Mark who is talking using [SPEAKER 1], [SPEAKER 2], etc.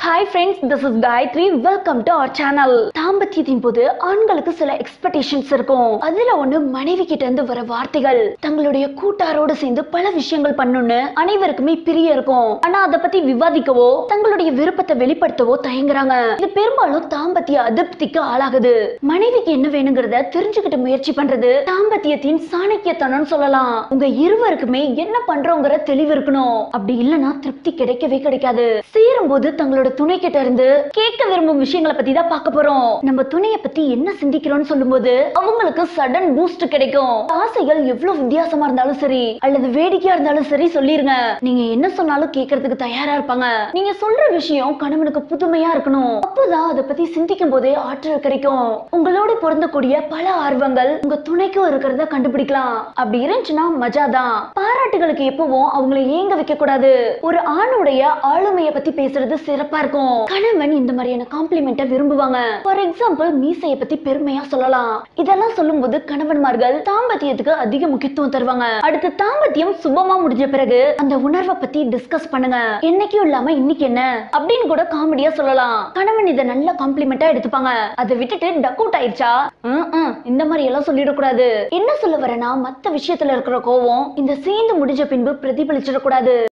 [SPEAKER 1] hi friends this is Gayathri welcome to our channel தாம்பத்தியத்தின் போது ஆண்களுக்கு சில எக்ஸ்பெக்டேஷன்ஸ் இருக்கும் அதுல ஒண்ணு மனைவி கிட்ட இருந்து வர வார்த்தைகள் தங்களுடைய கூட்டாரோட சேர்ந்து பல விஷயங்கள் பண்ணணும்னு அனைவருக்குமே பிரிய இருக்கும் ஆனா அதை பத்தி விவாதிக்கவோ தங்களுடைய விருப்பத்தை வெளிப்படுத்தவோ தயங்குறாங்க இது பெரும்பாலும் தாம்பத்திய அதிருப்திக்கு ஆளாகுது மனைவிக்கு என்ன வேணுங்கிறத தெரிஞ்சுக்கிட்டு முயற்சி பண்றது தாம்பத்தியத்தின் சாணக்கியத்தனம்னு சொல்லலாம் உங்க இருவருக்குமே என்ன பண்றோங்கிற தெளிவு இருக்கணும் அப்படி இல்லைன்னா திருப்தி கிடைக்கவே கிடைக்காது சேரும் போது தங்களோட துணை கிட்ட இருந்து கேட்க விரும்பும் விஷயங்களை பத்தி தான் பார்க்க போறோம் நம்ம துணைய பத்தி என்ன சிந்திக்கிறோம்னு சொல்லும்போது அவங்களுக்கு சடன் பூஸ்ட் கிடைக்கும் ஆசைகள் எவ்வளவு வித்தியாசமா இருந்தாலும் சரி அல்லது வேடிக்கையா இருந்தாலும் சரி சொல்லிருங்க நீங்க என்ன சொன்னாலும் கேட்கறதுக்கு தயாரா இருப்பாங்க நீங்க சொல்ற விஷயம் கணவனுக்கு புதுமையா இருக்கணும் அப்போதான் அதை பத்தி சிந்திக்கும் போதே ஆற்றல் கிடைக்கும் உங்களோட பொருந்தக்கூடிய பல ஆர்வங்கள் உங்க துணைக்கும் இருக்கிறத கண்டுபிடிக்கலாம் அப்படி இருந்துச்சுன்னா மஜா தான் பாராட்டுகளுக்கு எப்பவும் அவங்களை ஏங்க வைக்க கூடாது ஒரு ஆணுடைய ஆளுமையை பத்தி பேசுறது சிறப்பா இருக்கும் கணவன் இந்த மாதிரியான காம்ப்ளிமெண்ட்டை விரும்புவாங்க ஃபார் எக்ஸாம்பிள் மீசையை பத்தி பெருமையா சொல்லலாம் இதெல்லாம் சொல்லும்போது கணவன்மார்கள் தாம்பத்தியத்துக்கு அதிக முக்கியத்துவம் தருவாங்க அடுத்து தாம்பத்தியம் சுபமா முடிஞ்ச பிறகு அந்த உணர்வை பத்தி டிஸ்கஸ் பண்ணுங்க என்னைக்கும் இல்லாம இன்னைக்கு என்ன அப்படின்னு கூட காமெடியா சொல்லலாம் கணவன் இதை நல்ல காம்ப்ளிமெண்டா எடுத்துப்பாங்க அதை விட்டுட்டு டக் அவுட் ஆயிடுச்சா ம், ம், இந்த மாதிரி எல்லாம் சொல்லிடக்கூடாது என்ன சொல்ல வரேன்னா மத்த விஷயத்துல இருக்கிற கோவம் இந்த சேர்ந்து முடிஞ்ச பின்பு பிரதிபலிச்சிடக்கூடாது